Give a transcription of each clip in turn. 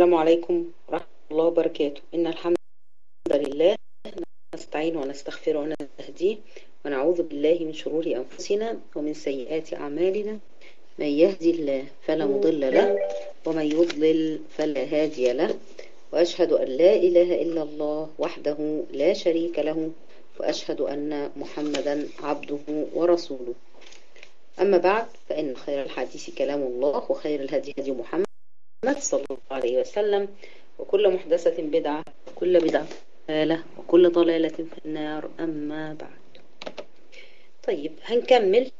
السلام عليكم ورحمة الله وبركاته إن الحمد لله نستعين ونستغفر ونستهديه ونعوذ بالله من شرور أنفسنا ومن سيئات أعمالنا من يهدي الله فلا مضل له ومن يضلل فلا هادي له وأشهد أن لا إله إلا الله وحده لا شريك له وأشهد أن محمدا عبده ورسوله أما بعد فإن خير الحديث كلام الله وخير الهدي هدي محمد صلى الله عليه وسلم وكل محدثة بدعة وكل بدعة ضلالة وكل ضلالة في النار أما بعد طيب هنكمل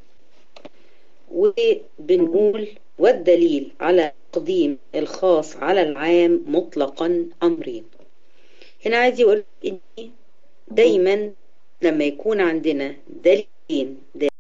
وبنقول والدليل على تقديم الخاص على العام مطلقا أمرين هنا عايز يقول إن دايما لما يكون عندنا دليلين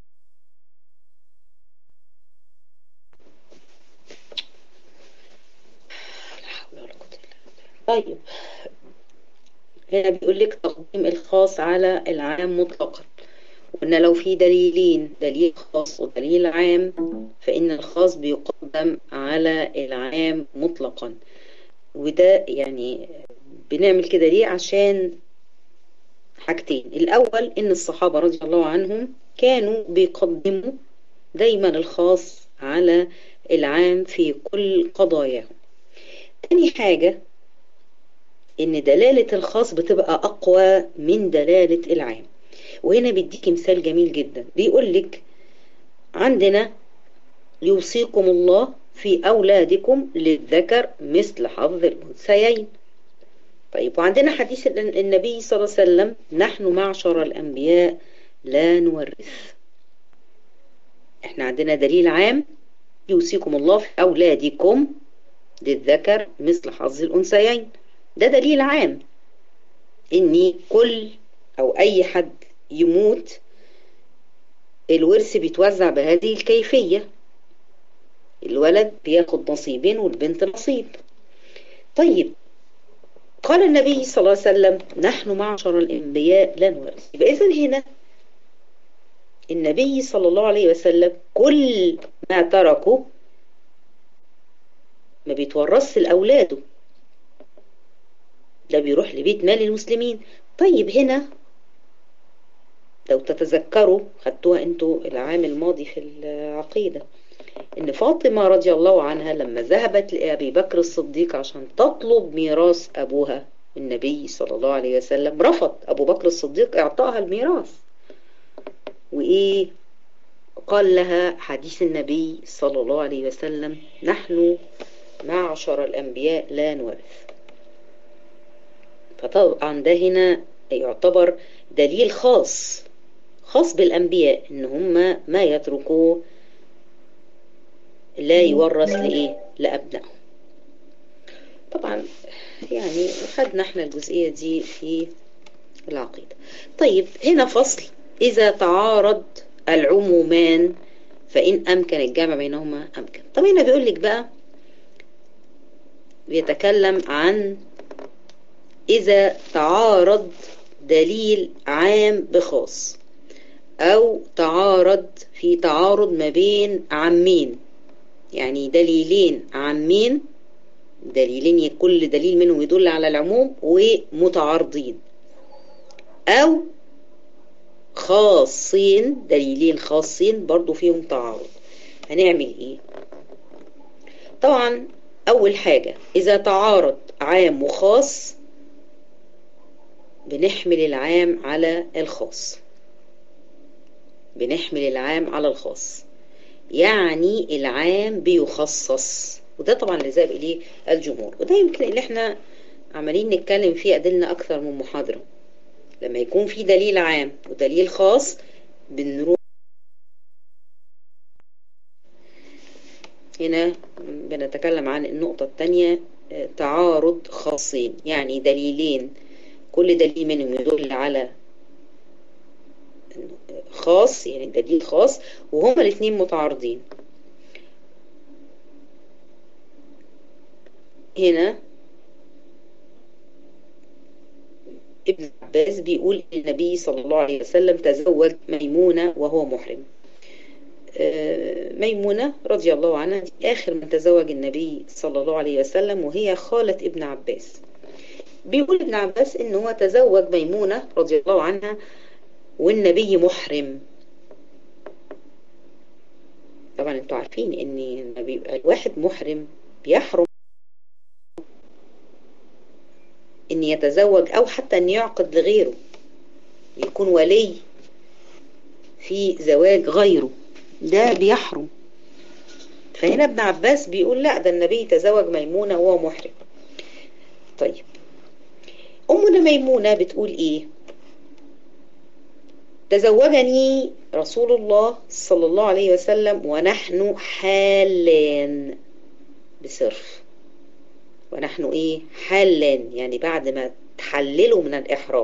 طيب هنا بيقول لك تقديم الخاص على العام مطلقا وان لو في دليلين دليل خاص ودليل عام فان الخاص بيقدم على العام مطلقا وده يعني بنعمل كده ليه عشان حاجتين الاول ان الصحابة رضي الله عنهم كانوا بيقدموا دايما الخاص على العام في كل قضاياهم تاني حاجة ان دلالة الخاص بتبقى اقوى من دلالة العام وهنا بيديك مثال جميل جدا بيقول لك عندنا يوصيكم الله في اولادكم للذكر مثل حظ الانثيين طيب وعندنا حديث النبي صلى الله عليه وسلم نحن معشر الانبياء لا نورث احنا عندنا دليل عام يوصيكم الله في اولادكم للذكر مثل حظ الانثيين ده دليل عام ان كل او اي حد يموت الورث بيتوزع بهذه الكيفية الولد بياخد نصيبين والبنت نصيب طيب قال النبي صلى الله عليه وسلم نحن معشر الانبياء لا نورث يبقى اذا هنا النبي صلى الله عليه وسلم كل ما تركه ما بيتورثش لاولاده ده بيروح لبيت مال المسلمين طيب هنا لو تتذكروا خدتوها انتوا العام الماضي في العقيدة ان فاطمة رضي الله عنها لما ذهبت لأبي بكر الصديق عشان تطلب ميراث أبوها النبي صلى الله عليه وسلم رفض أبو بكر الصديق إعطائها الميراث وإيه قال لها حديث النبي صلى الله عليه وسلم نحن معشر الأنبياء لا نورث فطبعا ده هنا يعتبر دليل خاص خاص بالأنبياء إن هم ما يتركوه لا يورث لإيه لأبنائهم طبعا يعني خدنا احنا الجزئية دي في العقيدة طيب هنا فصل إذا تعارض العمومان فإن أمكن الجمع بينهما أمكن طب هنا بيقول لك بقى بيتكلم عن إذا تعارض دليل عام بخاص أو تعارض في تعارض ما بين عامين يعني دليلين عامين دليلين كل دليل منهم يدل على العموم ومتعارضين أو خاصين دليلين خاصين برضو فيهم تعارض هنعمل ايه طبعا أول حاجة إذا تعارض عام وخاص بنحمل العام على الخاص بنحمل العام على الخاص يعني العام بيخصص وده طبعا اللي ذهب إليه الجمهور وده يمكن اللي احنا عمالين نتكلم فيه أدلنا أكثر من محاضرة لما يكون في دليل عام ودليل خاص بنروح هنا بنتكلم عن النقطة الثانية تعارض خاصين يعني دليلين كل دليل منهم يدل على خاص يعني دليل خاص وهما الاثنين متعارضين هنا ابن عباس بيقول النبي صلى الله عليه وسلم تزوج ميمونة وهو محرم ميمونة رضي الله عنها دي آخر من تزوج النبي صلى الله عليه وسلم وهي خالة ابن عباس بيقول ابن عباس إن هو تزوج ميمونة رضي الله عنها والنبي محرم طبعا انتوا عارفين ان لما بيبقى الواحد محرم بيحرم ان يتزوج او حتى ان يعقد لغيره يكون ولي في زواج غيره ده بيحرم فهنا ابن عباس بيقول لا ده النبي تزوج ميمونة وهو محرم طيب أمنا ميمونة بتقول إيه تزوجني رسول الله صلى الله عليه وسلم ونحن حالان بصرف ونحن إيه حالان يعني بعد ما تحللوا من الإحرام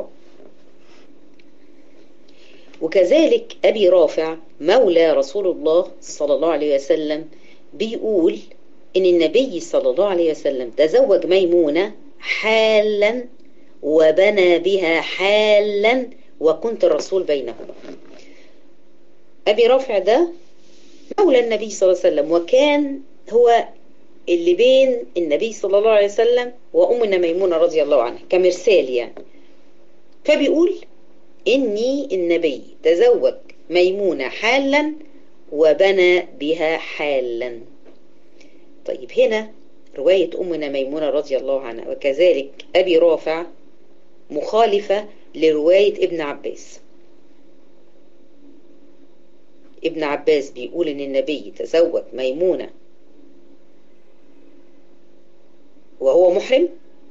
وكذلك أبي رافع مولى رسول الله صلى الله عليه وسلم بيقول إن النبي صلى الله عليه وسلم تزوج ميمونة حالا وبنى بها حالا وكنت الرسول بينهما أبي رافع ده مولى النبي صلى الله عليه وسلم وكان هو اللي بين النبي صلى الله عليه وسلم وأمنا ميمونة رضي الله عنها كمرسال يعني فبيقول إني النبي تزوج ميمونة حالا وبنى بها حالا طيب هنا رواية أمنا ميمونة رضي الله عنها وكذلك أبي رافع مخالفة لرواية ابن عباس ابن عباس بيقول إن النبي تزوج ميمونة وهو محرم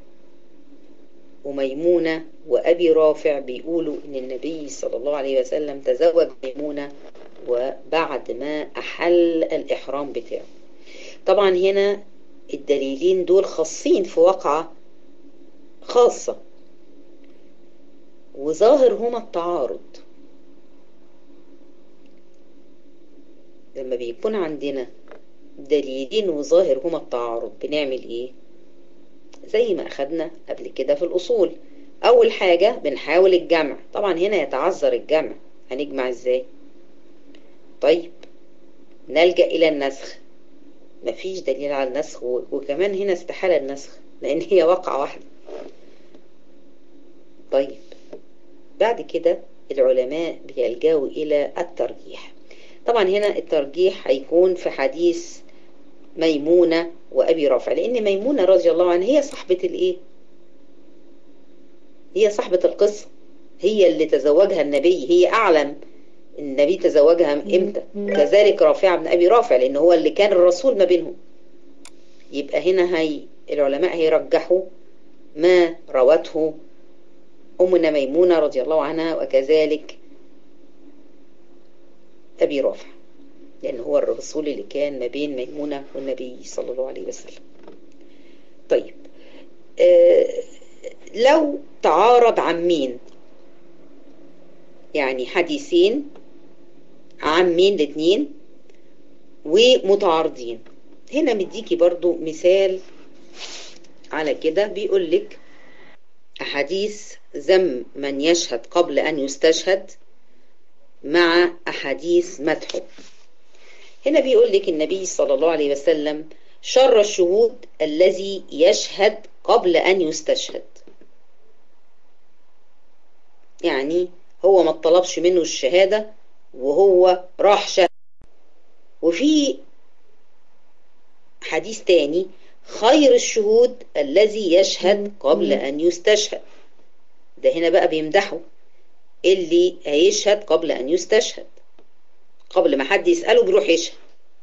وميمونة وأبي رافع بيقولوا إن النبي صلى الله عليه وسلم تزوج ميمونة وبعد ما أحل الإحرام بتاعه طبعا هنا الدليلين دول خاصين في واقعة خاصة وظاهر هما التعارض لما بيكون عندنا دليلين وظاهر هما التعارض بنعمل ايه زي ما أخدنا قبل كده في الأصول أول حاجة بنحاول الجمع طبعا هنا يتعذر الجمع هنجمع ازاي طيب نلجأ إلى النسخ مفيش دليل على النسخ وكمان هنا استحالة النسخ لأن هي واقعة واحدة طيب بعد كده العلماء بيلجأوا إلى الترجيح طبعا هنا الترجيح هيكون في حديث ميمونة وأبي رافع لأن ميمونة رضي الله عنها هي صاحبة الإيه هي صاحبة القصة هي اللي تزوجها النبي هي أعلم النبي تزوجها امتى كذلك رافع بن أبي رافع لأن هو اللي كان الرسول ما بينهم يبقى هنا هي العلماء هيرجحوا ما روته أمنا ميمونة رضي الله عنها وكذلك أبي رافع لأن هو الرسول اللي كان ما بين ميمونة والنبي صلى الله عليه وسلم طيب آه لو تعارض عن مين يعني حديثين عن مين الاثنين ومتعارضين هنا مديكي برضو مثال على كده بيقول لك أحاديث ذم من يشهد قبل أن يستشهد مع أحاديث مدحه هنا بيقول لك النبي صلى الله عليه وسلم شر الشهود الذي يشهد قبل أن يستشهد يعني هو ما طلبش منه الشهادة وهو راح شهد وفي حديث تاني خير الشهود الذي يشهد قبل أن يستشهد ده هنا بقى بيمدحه اللي هيشهد قبل أن يستشهد قبل ما حد يسأله بيروح يشهد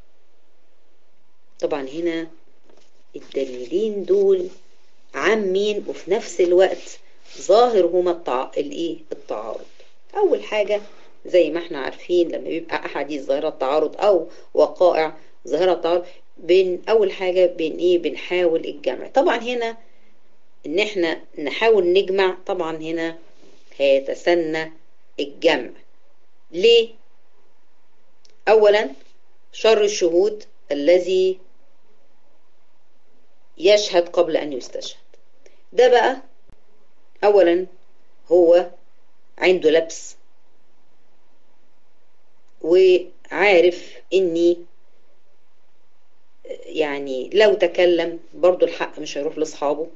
طبعا هنا الدليلين دول عامين وفي نفس الوقت ظاهر هما التع... الايه التعارض اول حاجة زي ما احنا عارفين لما بيبقى احاديث ظاهرة التعارض او وقائع ظاهرة التعارض بين اول حاجة بين ايه بنحاول الجمع طبعا هنا ان احنا نحاول نجمع طبعا هنا هيتسنى الجمع ليه اولا شر الشهود الذي يشهد قبل ان يستشهد ده بقى اولا هو عنده لبس عارف اني يعني لو تكلم برضو الحق مش هيروح لاصحابه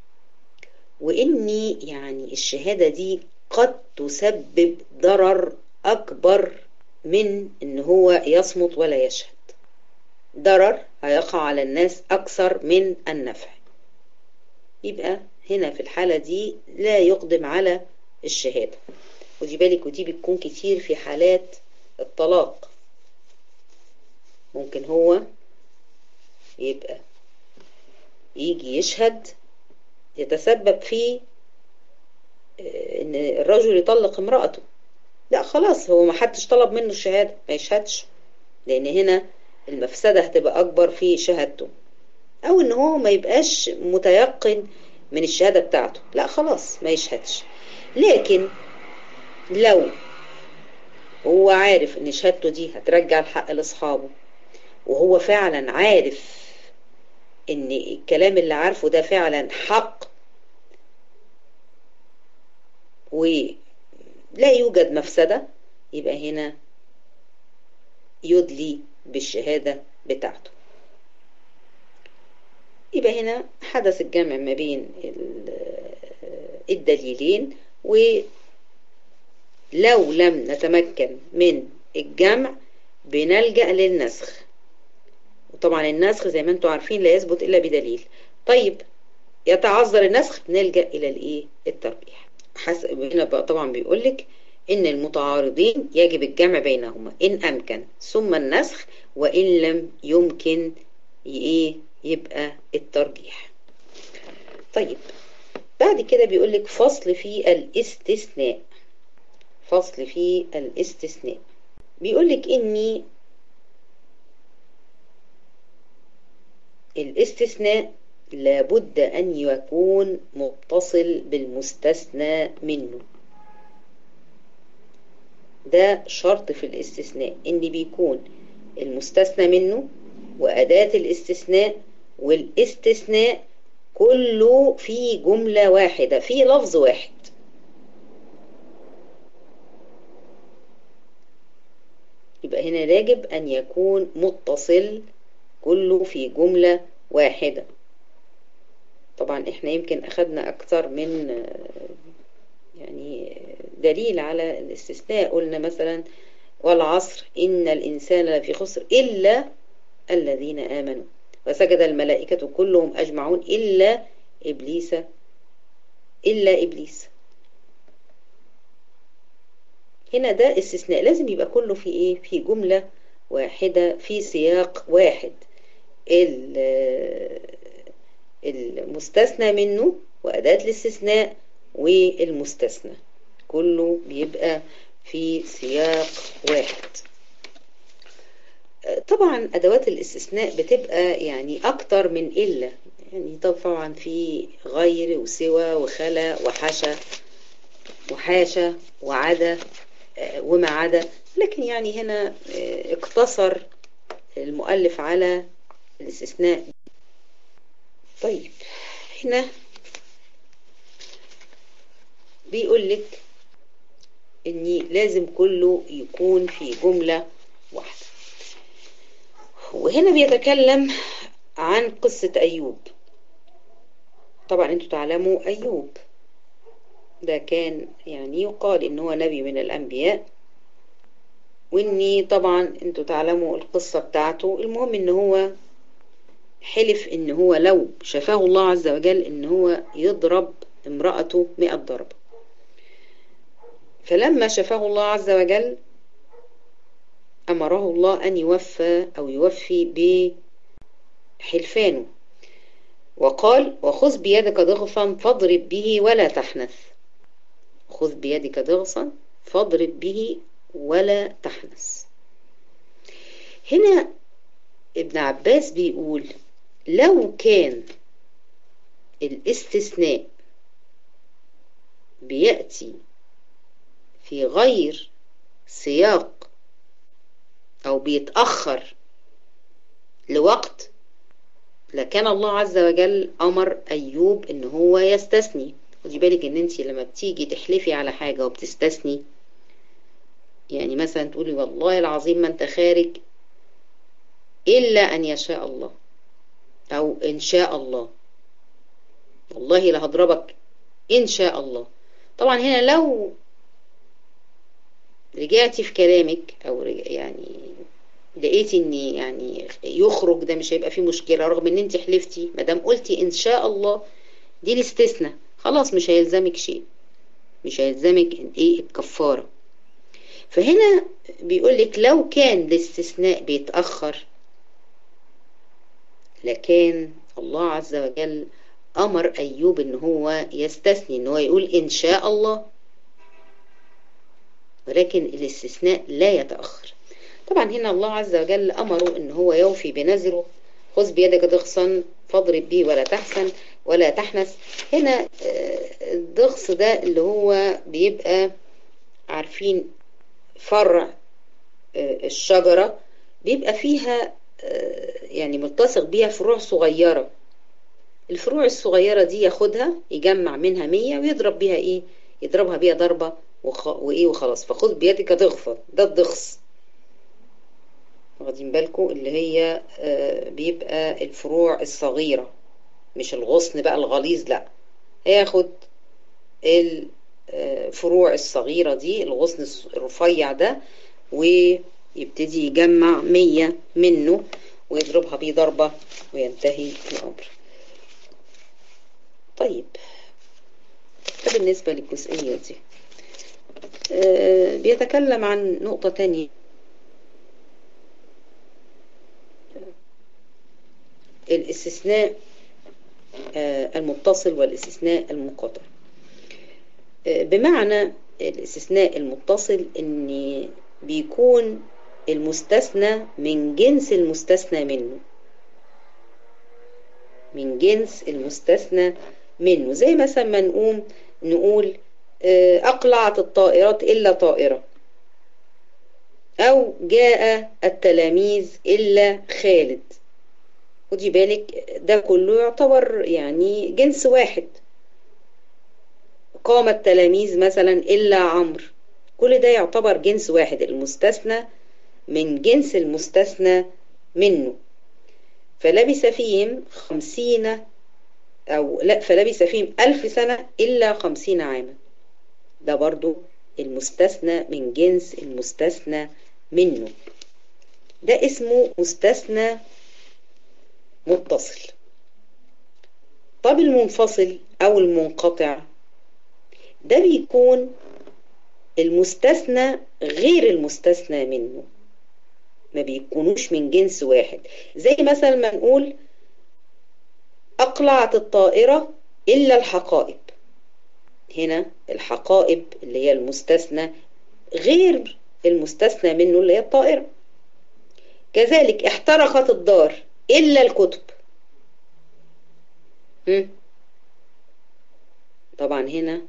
واني يعني الشهادة دي قد تسبب ضرر اكبر من ان هو يصمت ولا يشهد ضرر هيقع على الناس اكثر من النفع يبقى هنا في الحالة دي لا يقدم على الشهادة ودي بالك ودي بتكون كتير في حالات الطلاق ممكن هو يبقى يجي يشهد يتسبب في ان الرجل يطلق امرأته لا خلاص هو ما حدش طلب منه الشهادة ما يشهدش لان هنا المفسدة هتبقى اكبر في شهادته او ان هو ما يبقاش متيقن من الشهادة بتاعته لا خلاص ما يشهدش لكن لو هو عارف ان شهادته دي هترجع الحق لاصحابه وهو فعلا عارف ان الكلام اللي عارفه ده فعلا حق ولا يوجد مفسدة يبقى هنا يدلي بالشهادة بتاعته يبقى هنا حدث الجمع ما بين الدليلين ولو لم نتمكن من الجمع بنلجأ للنسخ وطبعا النسخ زي ما انتم عارفين لا يثبت إلا بدليل طيب يتعذر النسخ نلجأ إلى الإيه الترجيح حسب هنا بقى طبعا بيقول لك إن المتعارضين يجب الجمع بينهما إن أمكن ثم النسخ وإن لم يمكن إيه يبقى الترجيح طيب بعد كده بيقول لك فصل في الاستثناء فصل في الاستثناء بيقول لك إني الاستثناء لابد أن يكون متصل بالمستثنى منه ده شرط في الاستثناء ان بيكون المستثنى منه وأداة الاستثناء والاستثناء كله في جملة واحدة في لفظ واحد يبقى هنا يجب أن يكون متصل كله في جملة واحدة طبعا احنا يمكن أخدنا أكثر من يعني دليل على الاستثناء قلنا مثلا والعصر إن الإنسان لفي خسر إلا الذين آمنوا وسجد الملائكة كلهم أجمعون إلا إبليس إلا إبليس هنا ده استثناء لازم يبقى كله في إيه في جملة واحدة في سياق واحد المستثنى منه وأداة الاستثناء والمستثنى كله بيبقى في سياق واحد طبعا أدوات الاستثناء بتبقى يعني أكتر من إلا يعني طبعا في غير وسوى وخلا وحشى وحاشا وعدا وما عدا لكن يعني هنا اقتصر المؤلف على الاستثناء طيب هنا بيقول لك اني لازم كله يكون في جملة واحدة وهنا بيتكلم عن قصة أيوب طبعا انتوا تعلموا أيوب ده كان يعني يقال ان هو نبي من الأنبياء واني طبعا انتوا تعلموا القصة بتاعته المهم ان هو حلف ان هو لو شفاه الله عز وجل ان هو يضرب امرأته مئة ضربة فلما شفاه الله عز وجل أمره الله أن يوفى أو يوفي بحلفانه وقال وخذ بيدك ضغصا فاضرب به ولا تحنث خذ بيدك ضغصا فاضرب به ولا تحنث هنا ابن عباس بيقول لو كان الاستثناء بيأتي في غير سياق أو بيتأخر لوقت لكان الله عز وجل أمر أيوب إن هو يستثني خدي بالك إن أنت لما بتيجي تحلفي على حاجة وبتستثني يعني مثلا تقولي والله العظيم ما انت خارج إلا أن يشاء الله أو إن شاء الله والله لا هضربك إن شاء الله طبعا هنا لو رجعتي في كلامك أو يعني لقيتي ان يعني يخرج ده مش هيبقى فيه مشكلة رغم ان انت حلفتي مادام قلتي ان شاء الله دي الاستثناء خلاص مش هيلزمك شيء مش هيلزمك ايه الكفارة فهنا بيقول لك لو كان الاستثناء بيتأخر لكان الله عز وجل أمر أيوب إن هو يستثني إن هو يقول إن شاء الله ولكن الاستثناء لا يتأخر طبعا هنا الله عز وجل أمره إن هو يوفي بنذره خذ بيدك ضغصا فاضرب به ولا تحسن ولا تحنس هنا الضغص ده اللي هو بيبقى عارفين فرع الشجرة بيبقى فيها يعني ملتصق بيها فروع صغيرة الفروع الصغيرة دي ياخدها يجمع منها مية ويضرب بيها ايه يضربها بيها ضربة وخ... وايه وخلاص فخذ بيدك ضغفة ده الضغص واخدين بالكم اللي هي آه بيبقى الفروع الصغيرة مش الغصن بقى الغليظ لا هياخد الفروع الصغيرة دي الغصن الرفيع ده ويبتدي يجمع مية منه ويضربها بيه ضربة وينتهي الأمر طيب ده بالنسبة للجزئية دي آه بيتكلم عن نقطة تانية الاستثناء آه المتصل والاستثناء المنقطع آه بمعنى الاستثناء المتصل ان بيكون المستثنى من جنس المستثنى منه من جنس المستثنى منه زي مثلا ما نقوم نقول أقلعت الطائرات إلا طائرة أو جاء التلاميذ إلا خالد خدي بالك ده كله يعتبر يعني جنس واحد قام التلاميذ مثلا إلا عمرو كل ده يعتبر جنس واحد المستثنى من جنس المستثنى منه فلبث فيهم خمسين أو لا فلبث فيهم ألف سنة إلا خمسين عاما ده برضو المستثنى من جنس المستثنى منه ده اسمه مستثنى متصل طب المنفصل أو المنقطع ده بيكون المستثنى غير المستثنى منه ما بيكونوش من جنس واحد زي مثلا ما نقول أقلعت الطائرة إلا الحقائب هنا الحقائب اللي هي المستثنى غير المستثنى منه اللي هي الطائرة كذلك احترقت الدار إلا الكتب طبعا هنا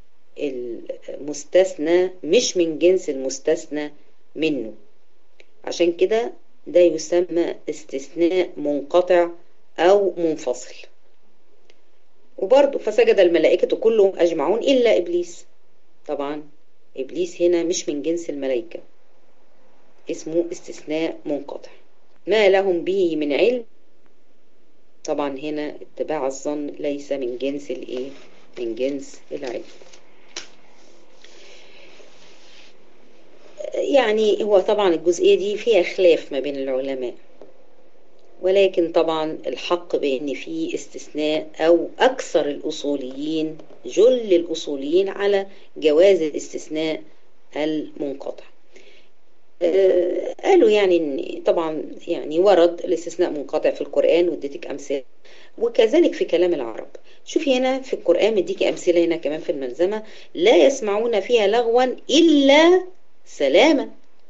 المستثنى مش من جنس المستثنى منه عشان كده ده يسمى استثناء منقطع أو منفصل وبرضه فسجد الملائكة كلهم أجمعون إلا إبليس طبعا إبليس هنا مش من جنس الملائكة اسمه استثناء منقطع ما لهم به من علم طبعا هنا اتباع الظن ليس من جنس الايه من جنس العلم يعني هو طبعا الجزئية دي فيها خلاف ما بين العلماء ولكن طبعا الحق بأن في استثناء أو أكثر الأصوليين جل الأصوليين على جواز الاستثناء المنقطع آه قالوا يعني ان طبعا يعني ورد الاستثناء منقطع في القرآن واديتك أمثلة وكذلك في كلام العرب شوفي هنا في القرآن مديك أمثلة هنا كمان في الملزمة لا يسمعون فيها لغوا إلا سلاما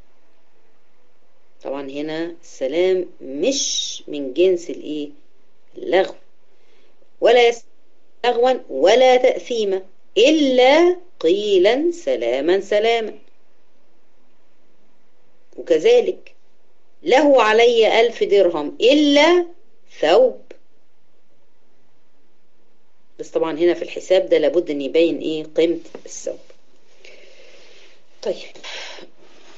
طبعا هنا السلام مش من جنس الايه اللغو ولا لغوا ولا تأثيما إلا قيلا سلاما سلاما وكذلك له علي ألف درهم إلا ثوب بس طبعا هنا في الحساب ده لابد ان يبين ايه قيمة الثوب طيب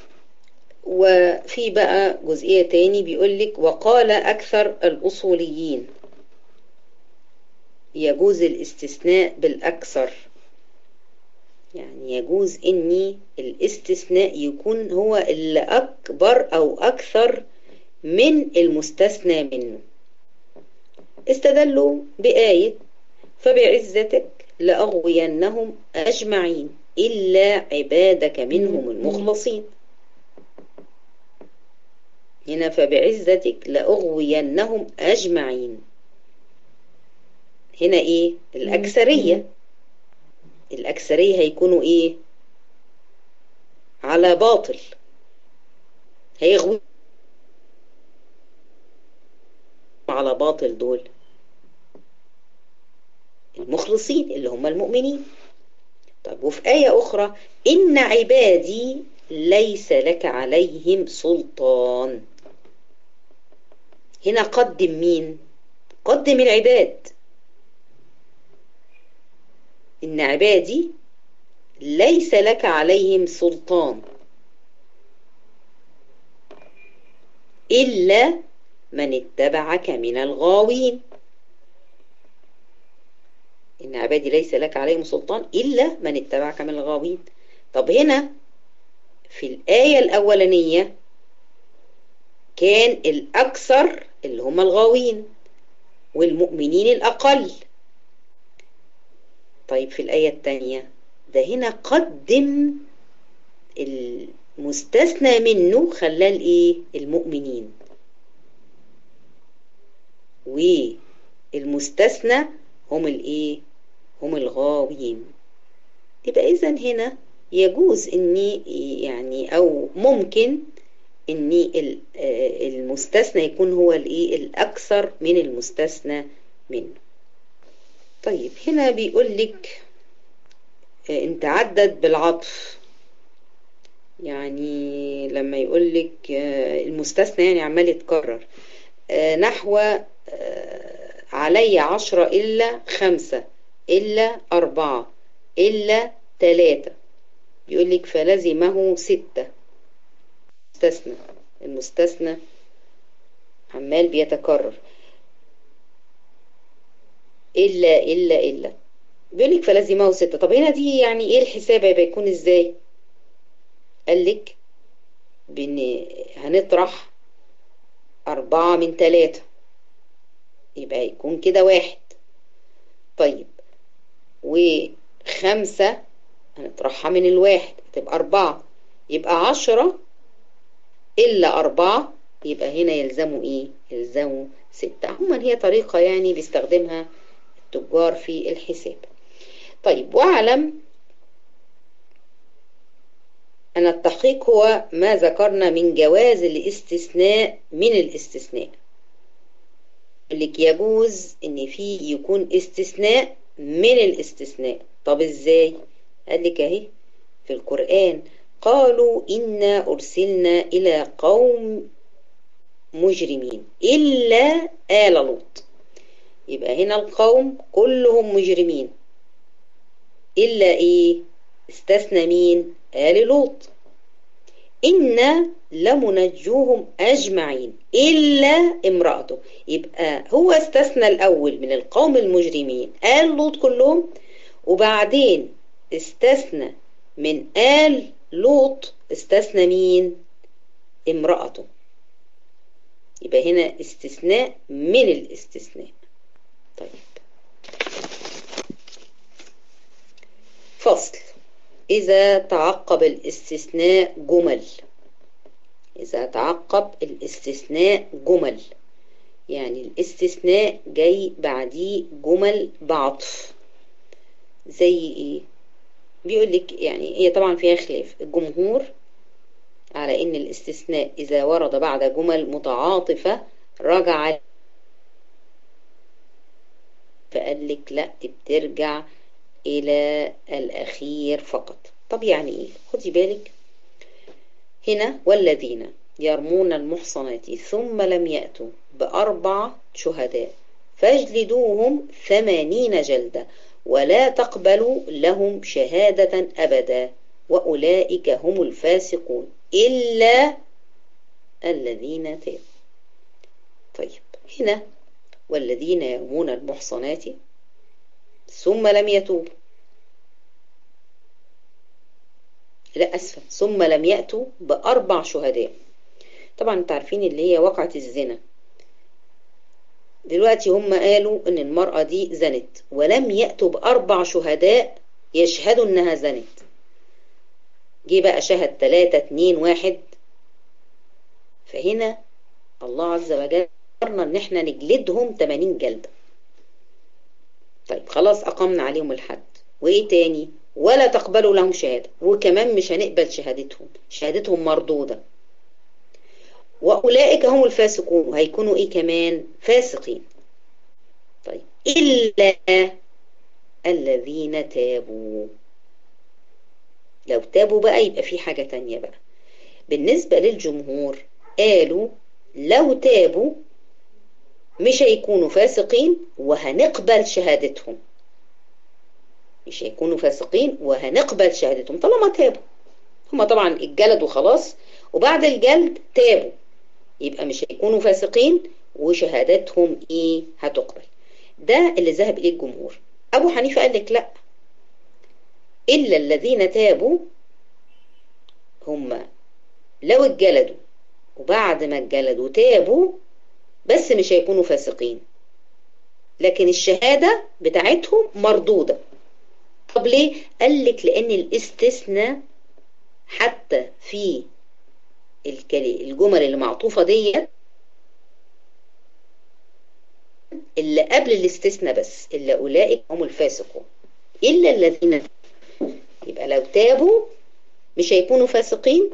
وفي بقى جزئية تاني بيقول لك وقال أكثر الأصوليين يجوز الاستثناء بالأكثر يعني يجوز إني الاستثناء يكون هو اللي أكبر أو أكثر من المستثنى منه استدلوا بآية فبعزتك لأغوينهم أجمعين إلا عبادك منهم المخلصين هنا فبعزتك لأغوينهم أجمعين هنا إيه الأكثرية الأكثرية هيكونوا إيه على باطل هيغوي على باطل دول المخلصين اللي هم المؤمنين طب وفي آية أخرى إن عبادي ليس لك عليهم سلطان هنا قدم مين قدم العباد إن عبادي ليس لك عليهم سلطان إلا من اتبعك من الغاوين إن عبادي ليس لك عليهم سلطان إلا من اتبعك من الغاوين طب هنا في الآية الأولانية كان الأكثر اللي هم الغاوين والمؤمنين الأقل طيب في الآية الثانية ده هنا قدم المستثنى منه خلاه الايه المؤمنين والمستثنى هم الايه هم الغاوين يبقى اذا هنا يجوز اني يعني او ممكن ان المستثنى يكون هو الايه الاكثر من المستثنى منه طيب هنا بيقول لك ان تعدد بالعطف يعني لما يقول لك المستثنى يعني عمال يتكرر نحو علي عشرة إلا خمسة إلا أربعة إلا ثلاثة يقول لك فلزمه ستة مستثنى المستثنى عمال بيتكرر إلا إلا إلا بيقول لك فلزمه ستة طب هنا دي يعني إيه الحساب هيبقى يكون إزاي قال لك بن هنطرح أربعة من ثلاثة يبقى يكون كده واحد طيب وخمسة هنطرحها من الواحد تبقى أربعة يبقى عشرة إلا أربعة يبقى هنا يلزموا إيه؟ يلزموا ستة عموما هي طريقة يعني بيستخدمها التجار في الحساب طيب واعلم أن التحقيق هو ما ذكرنا من جواز الاستثناء من الاستثناء لك يجوز ان في يكون استثناء من الاستثناء طب ازاي قال لك اهي في القرآن قالوا إنا أرسلنا إلى قوم مجرمين إلا آل لوط يبقى هنا القوم كلهم مجرمين إلا إيه استثنى مين آل لوط إنا لمنجوهم أجمعين إلا امرأته يبقى هو استثنى الأول من القوم المجرمين آل لوط كلهم وبعدين استثنى من آل لوط استثنى مين امرأته يبقى هنا استثناء من الاستثناء طيب فصل إذا تعقب الاستثناء جمل إذا تعقب الاستثناء جمل يعني الاستثناء جاي بعديه جمل بعطف زي ايه بيقول لك يعني هي طبعا فيها خلاف الجمهور على ان الاستثناء اذا ورد بعد جمل متعاطفة رجع فقال لك لا دي بترجع الى الاخير فقط طب يعني ايه خدي بالك هنا والذين يرمون المحصنات ثم لم يأتوا بأربع شهداء فاجلدوهم ثمانين جلدة ولا تقبلوا لهم شهادة أبدا وأولئك هم الفاسقون إلا الذين تابوا طيب هنا والذين يرمون المحصنات ثم لم يتوبوا لا أسفة ثم لم يأتوا بأربع شهداء طبعا انتوا عارفين اللي هي وقعة الزنا دلوقتي هم قالوا ان المرأة دي زنت ولم يأتوا بأربع شهداء يشهدوا انها زنت جه بقى شهد ثلاثة اتنين واحد فهنا الله عز وجل قررنا ان احنا نجلدهم 80 جلدة طيب خلاص اقمنا عليهم الحد وايه تاني ولا تقبلوا لهم شهادة وكمان مش هنقبل شهادتهم شهادتهم مردودة وأولئك هم الفاسقون هيكونوا إيه كمان فاسقين طيب إلا الذين تابوا لو تابوا بقى يبقى في حاجة تانية بقى بالنسبة للجمهور قالوا لو تابوا مش هيكونوا فاسقين وهنقبل شهادتهم مش هيكونوا فاسقين وهنقبل شهادتهم طالما تابوا هما طبعا اتجلدوا خلاص وبعد الجلد تابوا يبقى مش هيكونوا فاسقين وشهادتهم ايه هتقبل ده اللي ذهب اليه الجمهور ابو حنيفه قال لك لا الا الذين تابوا هم لو اتجلدوا وبعد ما اتجلدوا تابوا بس مش هيكونوا فاسقين لكن الشهادة بتاعتهم مردودة طب ليه؟ قال لك لأن الاستثناء حتى في الجمل اللي معطوفة ديت اللي قبل الاستثناء بس إلا أولئك هم الفاسقون إلا الذين يبقى لو تابوا مش هيكونوا فاسقين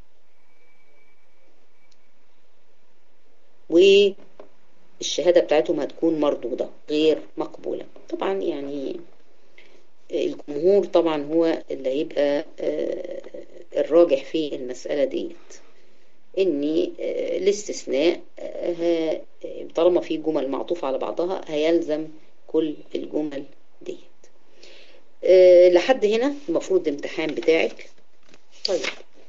والشهادة بتاعتهم هتكون مردودة غير مقبولة طبعا يعني الجمهور طبعا هو اللي هيبقى الراجح في المسألة ديت ان الاستثناء طالما في جمل معطوفة على بعضها هيلزم كل الجمل ديت لحد هنا المفروض الامتحان بتاعك طيب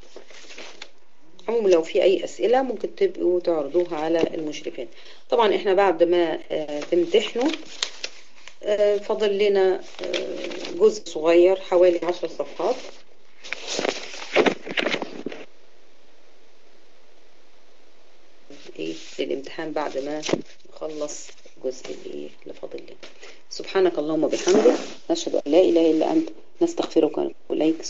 عموما لو في اي اسئلة ممكن تبقوا تعرضوها على المشرفين طبعا احنا بعد ما تمتحنوا فضل لنا جزء صغير حوالي عشر صفحات ايه للامتحان بعد ما نخلص الجزء اللي فاضل لنا سبحانك اللهم وبحمدك نشهد ان لا اله الا انت نستغفرك ونتوب اليك